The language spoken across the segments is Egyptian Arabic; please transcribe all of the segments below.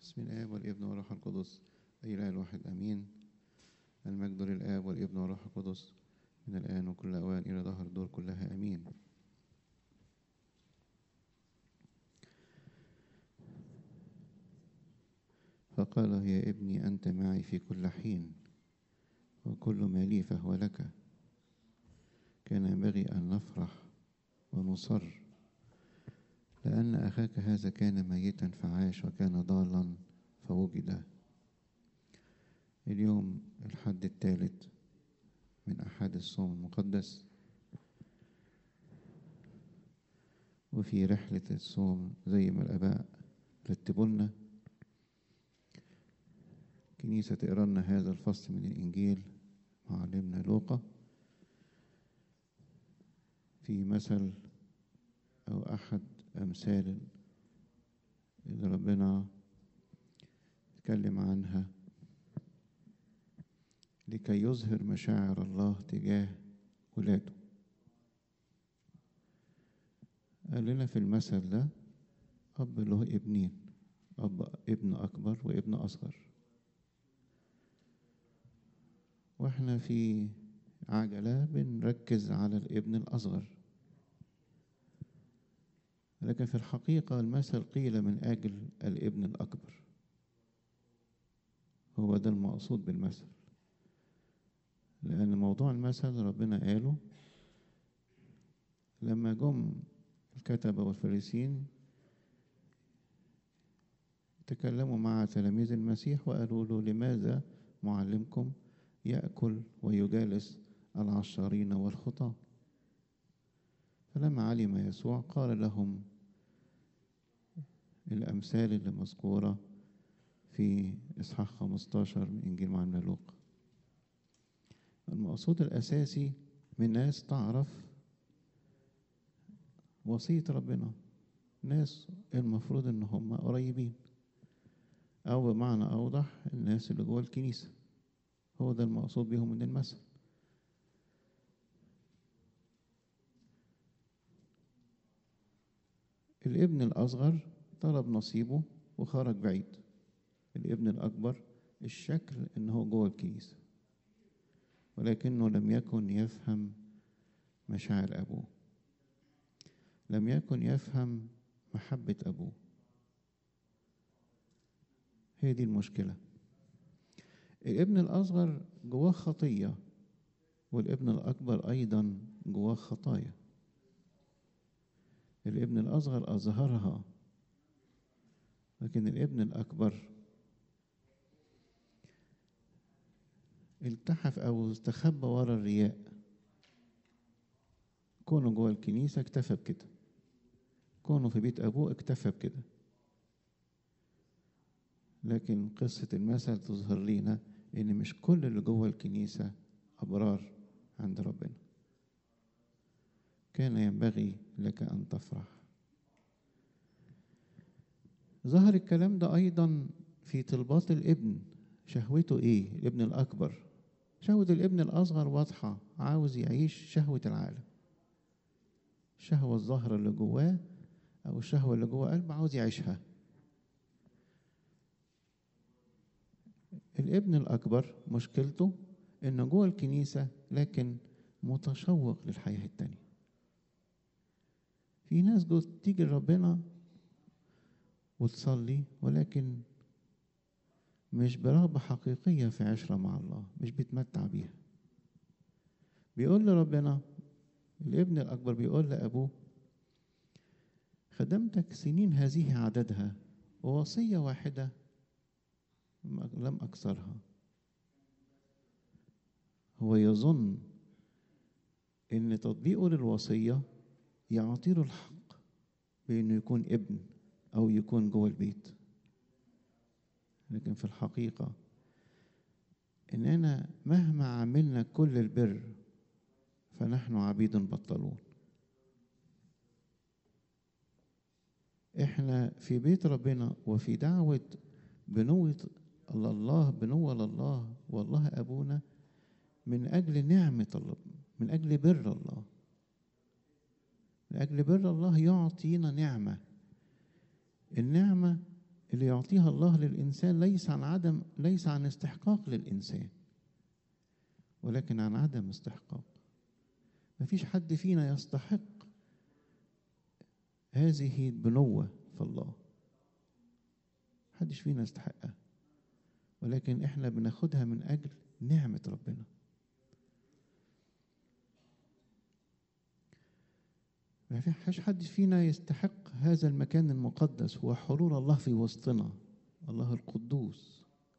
بسم الآب والابن والروح القدس أي الآن الواحد أمين المجد للآب والابن والروح القدس من الآن وكل أوان إلى ظهر الدور كلها أمين فقال يا ابني أنت معي في كل حين وكل ما لي فهو لك كان ينبغي أن نفرح ونصر لأن أخاك هذا كان ميتا فعاش وكان ضالا فوجد اليوم الحد الثالث من أحد الصوم المقدس وفي رحلة الصوم زي ما الآباء رتبوا لنا كنيسة تقرا لنا هذا الفصل من الإنجيل معلمنا لوقا في مثل أو أحد أمثال اللي ربنا اتكلم عنها لكي يظهر مشاعر الله تجاه ولاده قال لنا في المثل ده أب له ابنين أب ابن أكبر وابن أصغر واحنا في عجلة بنركز على الابن الأصغر لكن في الحقيقة المثل قيل من أجل الابن الأكبر هو ده المقصود بالمثل لأن موضوع المثل ربنا قاله لما جم الكتبة والفريسين تكلموا مع تلاميذ المسيح وقالوا له لماذا معلمكم يأكل ويجالس العشارين والخطاة فلما علم يسوع قال لهم الأمثال اللي مذكورة في إصحاح 15 من إنجيل معلمنا لوقا المقصود الأساسي من ناس تعرف وصية ربنا ناس المفروض إن هم قريبين أو بمعنى أوضح الناس اللي جوه الكنيسة هو ده المقصود بيهم من المثل الابن الأصغر طلب نصيبه وخرج بعيد الابن الأكبر الشكل إن هو جوه الكنيسة ولكنه لم يكن يفهم مشاعر أبوه لم يكن يفهم محبة أبوه هي دي المشكلة الابن الأصغر جواه خطية والابن الأكبر أيضا جواه خطايا الابن الأصغر أظهرها لكن الابن الأكبر التحف أو استخبى ورا الرياء كونه جوه الكنيسة اكتفى بكده كونه في بيت أبوه اكتفى بكده لكن قصة المثل تظهر لنا إن مش كل اللي جوه الكنيسة أبرار عند ربنا كان ينبغي لك أن تفرح ظهر الكلام ده أيضا في طلبات الابن شهوته إيه الابن الأكبر شهوة الابن الأصغر واضحة عاوز يعيش شهوة العالم الشهوة الظاهرة اللي جواه أو الشهوة اللي جوه قلبه عاوز يعيشها الابن الأكبر مشكلته إنه جوه الكنيسة لكن متشوق للحياة التانية في ناس جوه تيجي لربنا وتصلي ولكن مش برغبة حقيقية في عشرة مع الله مش بيتمتع بيها بيقول لربنا الابن الأكبر بيقول لأبوه خدمتك سنين هذه عددها ووصية واحدة لم أكسرها هو يظن إن تطبيقه للوصية يعطي له الحق بإنه يكون ابن أو يكون جوه البيت لكن في الحقيقة إننا مهما عملنا كل البر فنحن عبيد بطلون احنا في بيت ربنا وفي دعوة بنوة الله بنوة لله والله أبونا من أجل نعمة الله من أجل بر الله من أجل بر الله يعطينا نعمة النعمة اللي يعطيها الله للإنسان ليس عن عدم ليس عن استحقاق للإنسان ولكن عن عدم استحقاق مفيش حد فينا يستحق هذه البنوة في الله محدش فينا يستحقها ولكن احنا بناخدها من أجل نعمة ربنا ما فيش حد فينا يستحق هذا المكان المقدس هو حضور الله في وسطنا الله القدوس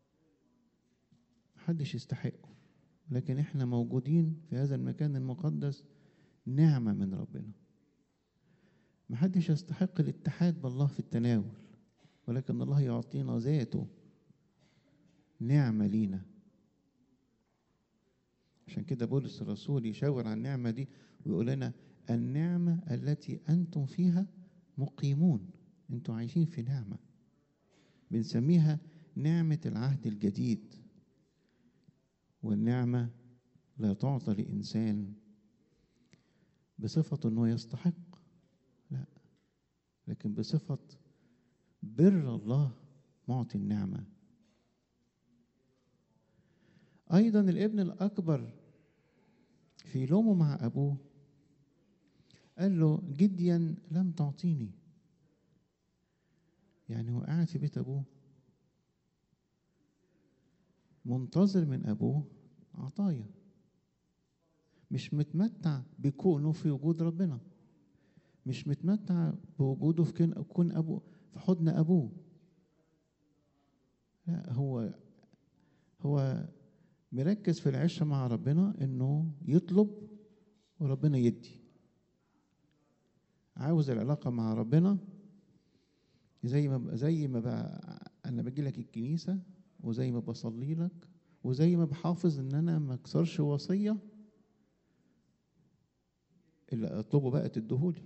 محدش يستحقه لكن احنا موجودين في هذا المكان المقدس نعمة من ربنا محدش يستحق الاتحاد بالله في التناول ولكن الله يعطينا ذاته نعمة لينا عشان كده بولس الرسول يشاور على النعمة دي ويقول لنا النعمة التي أنتم فيها مقيمون أنتم عايشين في نعمة بنسميها نعمة العهد الجديد والنعمة لا تعطى لإنسان بصفة أنه يستحق لا لكن بصفة بر الله معطي النعمة أيضا الابن الأكبر في لومه مع أبوه قال له جديا لم تعطيني يعني هو قاعد في بيت أبوه منتظر من أبوه عطايا مش متمتع بكونه في وجود ربنا مش متمتع بوجوده في كون أبوه في حضن أبوه لا هو هو مركز في العشرة مع ربنا إنه يطلب وربنا يدي عاوز العلاقة مع ربنا زي ما زي ما بقى أنا باجي لك الكنيسة وزي ما بصلي لك وزي ما بحافظ إن أنا ما أكسرش وصية اللي أطلبه بقى تديهولي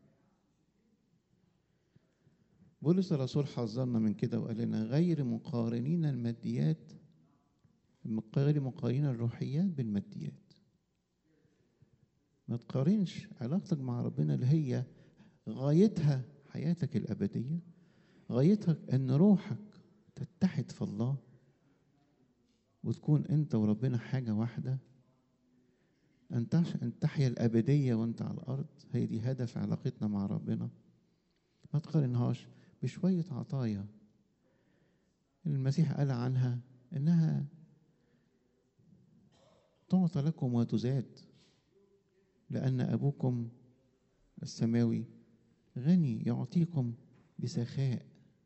بولس الرسول حذرنا من كده وقال لنا غير مقارنين الماديات غير مقارنين الروحيات بالماديات ما تقارنش علاقتك مع ربنا اللي هي غايتها حياتك الأبدية غايتها أن روحك تتحد في الله وتكون أنت وربنا حاجة واحدة أن أن تحيا الأبدية وأنت على الأرض هي دي هدف علاقتنا مع ربنا ما تقارنهاش بشوية عطايا المسيح قال عنها إنها تعطى لكم وتزاد لأن أبوكم السماوي غني يعطيكم بسخاء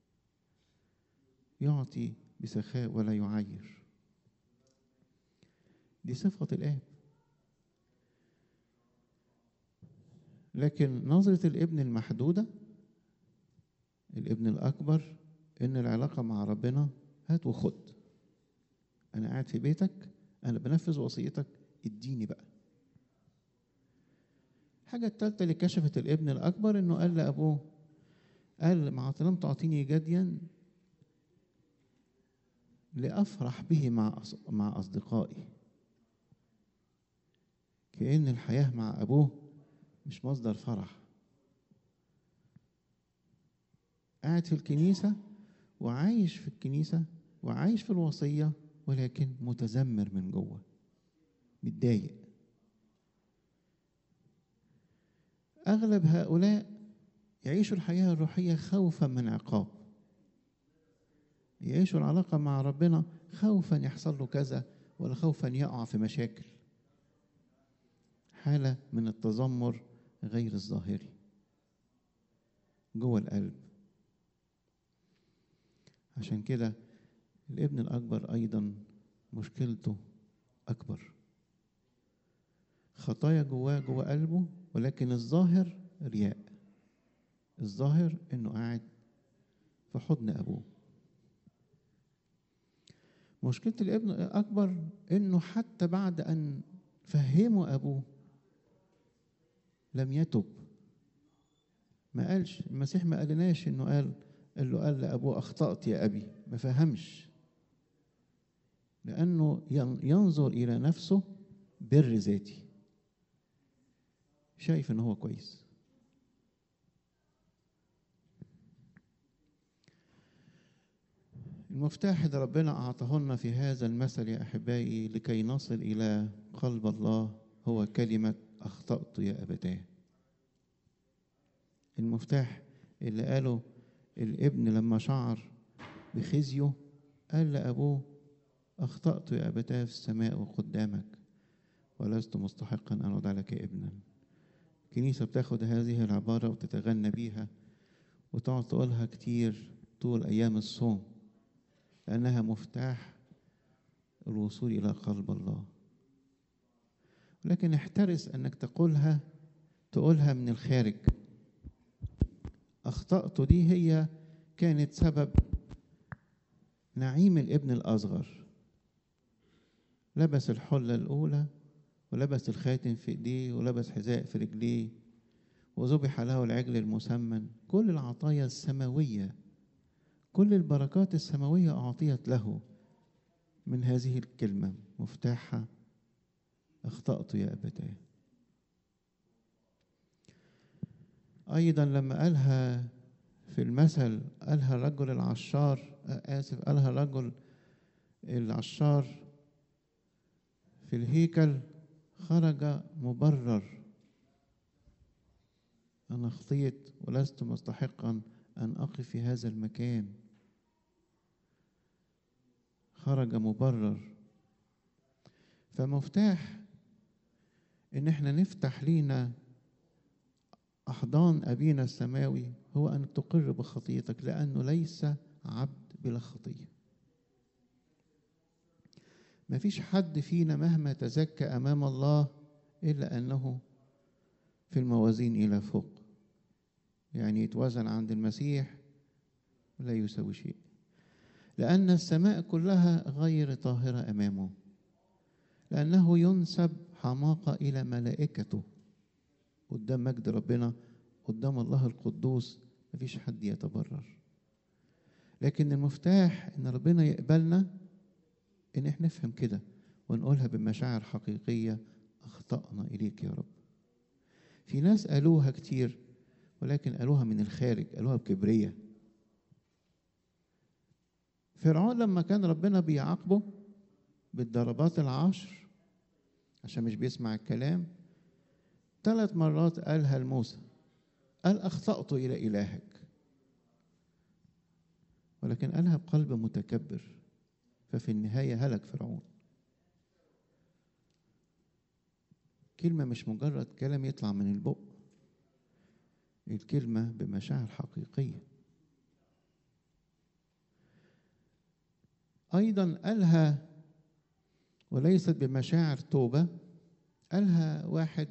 يعطي بسخاء ولا يعير دي صفة الآب لكن نظرة الابن المحدودة الابن الأكبر إن العلاقة مع ربنا هات وخد أنا قاعد في بيتك أنا بنفذ وصيتك اديني بقى الحاجة التالتة اللي كشفت الابن الأكبر إنه قال لأبوه قال مع لم تعطيني جديا لأفرح به مع مع أصدقائي كأن الحياة مع أبوه مش مصدر فرح قاعد في الكنيسة وعايش في الكنيسة وعايش في الوصية ولكن متذمر من جوه متضايق أغلب هؤلاء يعيشوا الحياة الروحية خوفا من عقاب يعيشوا العلاقة مع ربنا خوفا يحصل له كذا ولا خوفا يقع في مشاكل حالة من التذمر غير الظاهري جوه القلب عشان كده الابن الأكبر أيضا مشكلته أكبر خطايا جواه جوه قلبه ولكن الظاهر رياء الظاهر انه قاعد في حضن ابوه مشكلة الابن الأكبر إنه حتى بعد أن فهمه أبوه لم يتب ما قالش المسيح ما قالناش إنه قال قال له قال لأبوه أخطأت يا أبي ما فهمش لأنه ينظر إلى نفسه بر ذاتي شايف إن هو كويس المفتاح اللي ربنا أعطاه لنا في هذا المثل يا أحبائي لكي نصل إلى قلب الله هو كلمة أخطأت يا أبتاه المفتاح اللي قاله الابن لما شعر بخزيه قال لأبوه أخطأت يا أبتاه في السماء وقدامك ولست مستحقا أن أدع لك ابنا الكنيسة بتاخد هذه العبارة وتتغنى بيها وتقعد تقولها كتير طول أيام الصوم لأنها مفتاح الوصول إلى قلب الله لكن احترس أنك تقولها تقولها من الخارج أخطأت دي هي كانت سبب نعيم الابن الأصغر لبس الحلة الأولى ولبس الخاتم في إيديه ولبس حذاء في رجليه وذبح له العجل المسمن كل العطايا السماوية كل البركات السماوية أعطيت له من هذه الكلمة مفتاحها أخطأت يا أبتاه أيضا لما قالها في المثل قالها الرجل العشار آسف قالها الرجل العشار في الهيكل خرج مبرر أنا خطيت ولست مستحقا أن أقف في هذا المكان خرج مبرر فمفتاح إن احنا نفتح لينا أحضان أبينا السماوي هو أن تقر بخطيتك لأنه ليس عبد بلا خطية ما فيش حد فينا مهما تزكى أمام الله إلا أنه في الموازين إلى فوق يعني يتوزن عند المسيح لا يساوي شيء لأن السماء كلها غير طاهرة أمامه لأنه ينسب حماقة إلى ملائكته قدام مجد ربنا قدام الله القدوس مفيش حد يتبرر لكن المفتاح ان ربنا يقبلنا ان احنا نفهم كده ونقولها بمشاعر حقيقية اخطأنا اليك يا رب في ناس قالوها كتير ولكن قالوها من الخارج قالوها بكبرية فرعون لما كان ربنا بيعاقبه بالضربات العشر عشان مش بيسمع الكلام ثلاث مرات قالها لموسى قال أخطأت إلى إلهك ولكن قالها بقلب متكبر ففي النهاية هلك فرعون كلمة مش مجرد كلام يطلع من البق الكلمة بمشاعر حقيقية أيضا قالها وليست بمشاعر توبة قالها واحد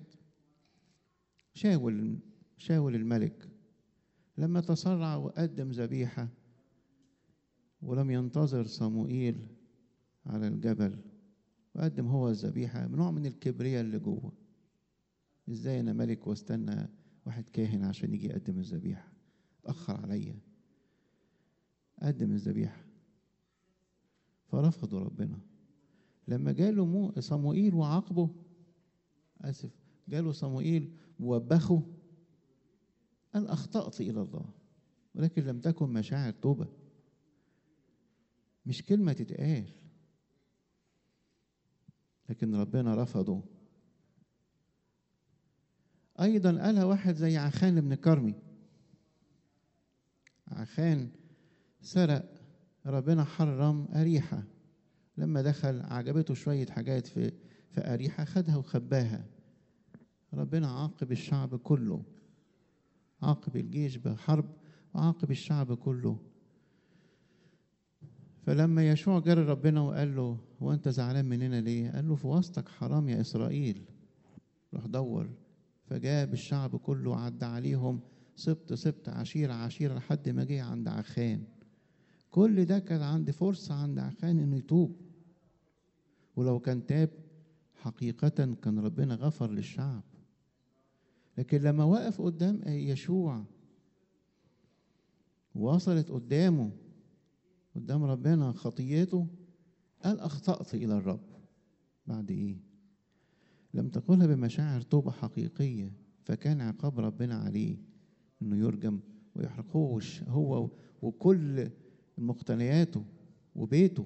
شاول شاول الملك لما تسرع وقدم ذبيحة ولم ينتظر صموئيل على الجبل وقدم هو الذبيحة نوع من الكبرياء اللي جوه ازاي انا ملك واستنى واحد كاهن عشان يجي يقدم الذبيحة اتأخر عليا قدم الذبيحة فرفضوا ربنا لما جاله مو صموئيل وعاقبه اسف جاله صموئيل ووبخه قال اخطات الى الله ولكن لم تكن مشاعر توبه مش كلمه تتقال لكن ربنا رفضه ايضا قالها واحد زي عخان بن كرمي عخان سرق ربنا حرم أريحة لما دخل عجبته شوية حاجات في في أريحة خدها وخباها ربنا عاقب الشعب كله عاقب الجيش بحرب وعاقب الشعب كله فلما يشوع جرى ربنا وقال له هو انت زعلان مننا ليه قال له في وسطك حرام يا اسرائيل راح دور فجاب الشعب كله عدى عليهم سبت سبت عشيرة عشيرة لحد ما جه عند عخان كل ده كان عند فرصة عند عخان انه يتوب ولو كان تاب حقيقة كان ربنا غفر للشعب لكن لما وقف قدام يشوع وصلت قدامه قدام ربنا خطيته قال أخطأت إلى الرب بعد إيه؟ لم تقولها بمشاعر توبة حقيقية فكان عقاب ربنا عليه إنه يرجم ويحرق هو هو وكل مقتنياته وبيته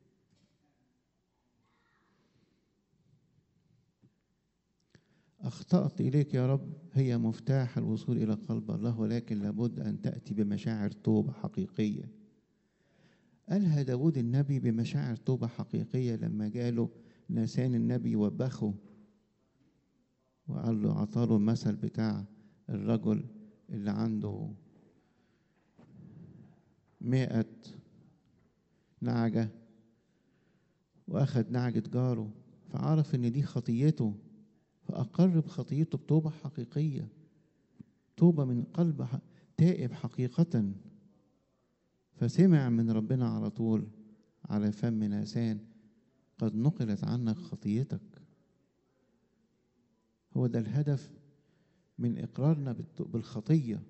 أخطأت إليك يا رب هي مفتاح الوصول إلى قلب الله ولكن لابد أن تأتي بمشاعر توبة حقيقية قالها داود النبي بمشاعر توبة حقيقية لما جاله ناسان النبي وبخه وقال له عطاله المثل بتاع الرجل اللي عنده مئة نعجة وأخد نعجة جاره فعرف إن دي خطيته فأقر بخطيته بتوبة حقيقية توبة من قلب تائب حقيقة فسمع من ربنا على طول على فم ناسان قد نقلت عنك خطيتك هو ده الهدف من إقرارنا بالخطية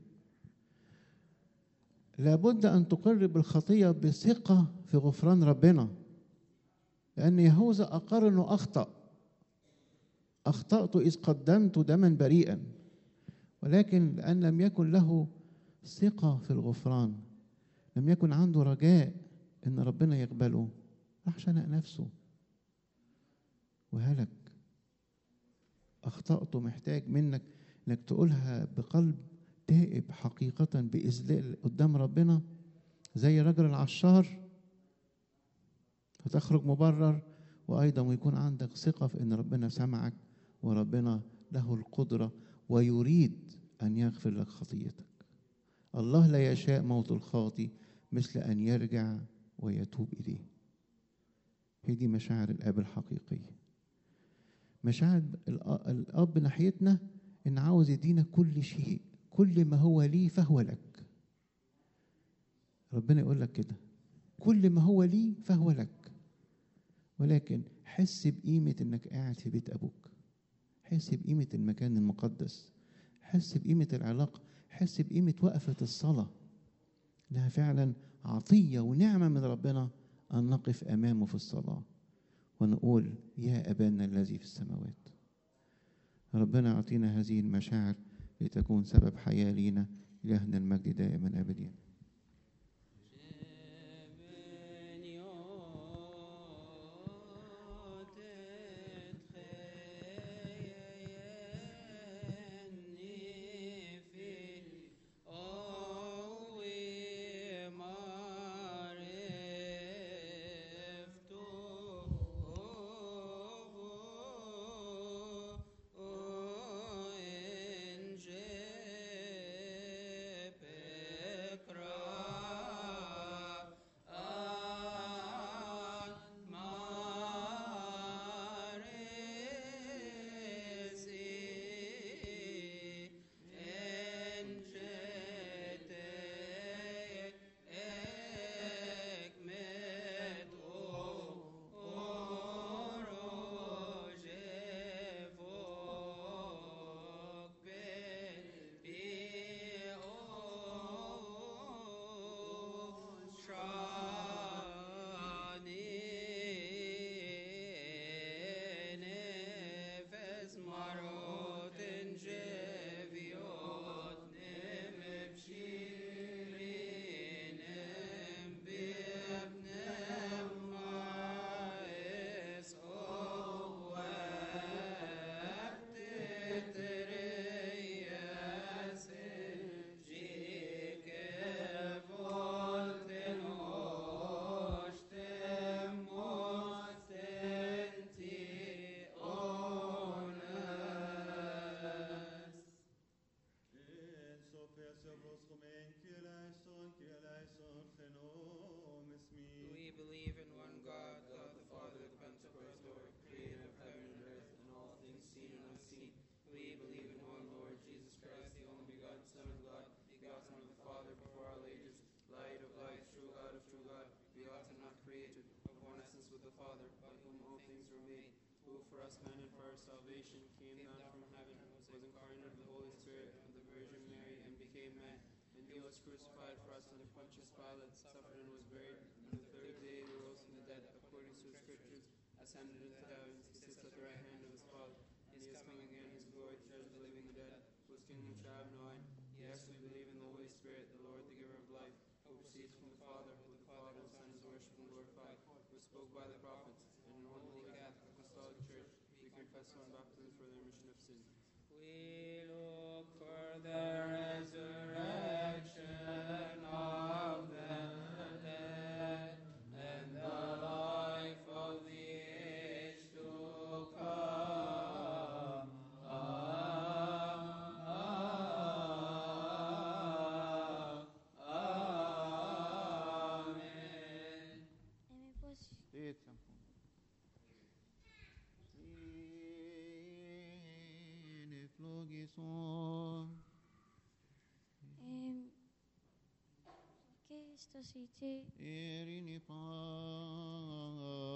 لابد أن تقر بالخطية بثقة في غفران ربنا لأن يهوذا أقر أنه أخطأ أخطأت إذ قدمت دما بريئا ولكن لأن لم يكن له ثقة في الغفران لم يكن عنده رجاء إن ربنا يقبله راح شنق نفسه وهلك أخطأت محتاج منك إنك تقولها بقلب تائب حقيقة بإذلال قدام ربنا زي رجل العشار فتخرج مبرر وأيضا يكون عندك ثقة في إن ربنا سمعك وربنا له القدرة ويريد أن يغفر لك خطيتك الله لا يشاء موت الخاطي مثل أن يرجع ويتوب إليه هي دي مشاعر الآب الحقيقية مشاعر الأب ناحيتنا إن عاوز يدينا كل شيء كل ما هو لي فهو لك ربنا يقول لك كده كل ما هو لي فهو لك ولكن حس بقيمة إنك قاعد في بيت أبوك حس بقيمة المكان المقدس حس بقيمة العلاقة حس بقيمة وقفة الصلاة إنها فعلا عطية ونعمة من ربنا أن نقف أمامه في الصلاة ونقول يا أبانا الذي في السماوات ربنا يعطينا هذه المشاعر لتكون سبب حياة لينا إلهنا المجد دائما أبديا We believe in one God, God the Father, the Pentecost Lord, creator of heaven and earth and all things seen and unseen. We believe in one Lord Jesus Christ, the only begotten Son of God, begotten of the Father before all ages, light of light, true God of true God, begotten, not created, of one essence with the Father, by whom all things were made, who for us men and for our salvation came down from heaven, was incarnate of the Holy Spirit, of the Virgin Mary, and became man. And he was crucified for us under Pontius Pilate, suffered and was buried, and the third day he rose from the dead, according to the Scriptures, ascended into heaven, he sits at the right hand of his Father, and he is coming again in his glory to judge the living and the dead, whose kingdom shall have no end. Yes, we believe in the Holy Spirit, the Lord, the giver of life, who proceeds from the Father, who the Father and Son is worshipped and glorified. spoke by the prophets. In an holy Catholic Apostolic Church, we confess one baptism for the remission of sin. We look for the resurrection of the dead and the life of the age to come. Amen. Aimez pois Sine flogison. Ehm, che sto si te Erini paz.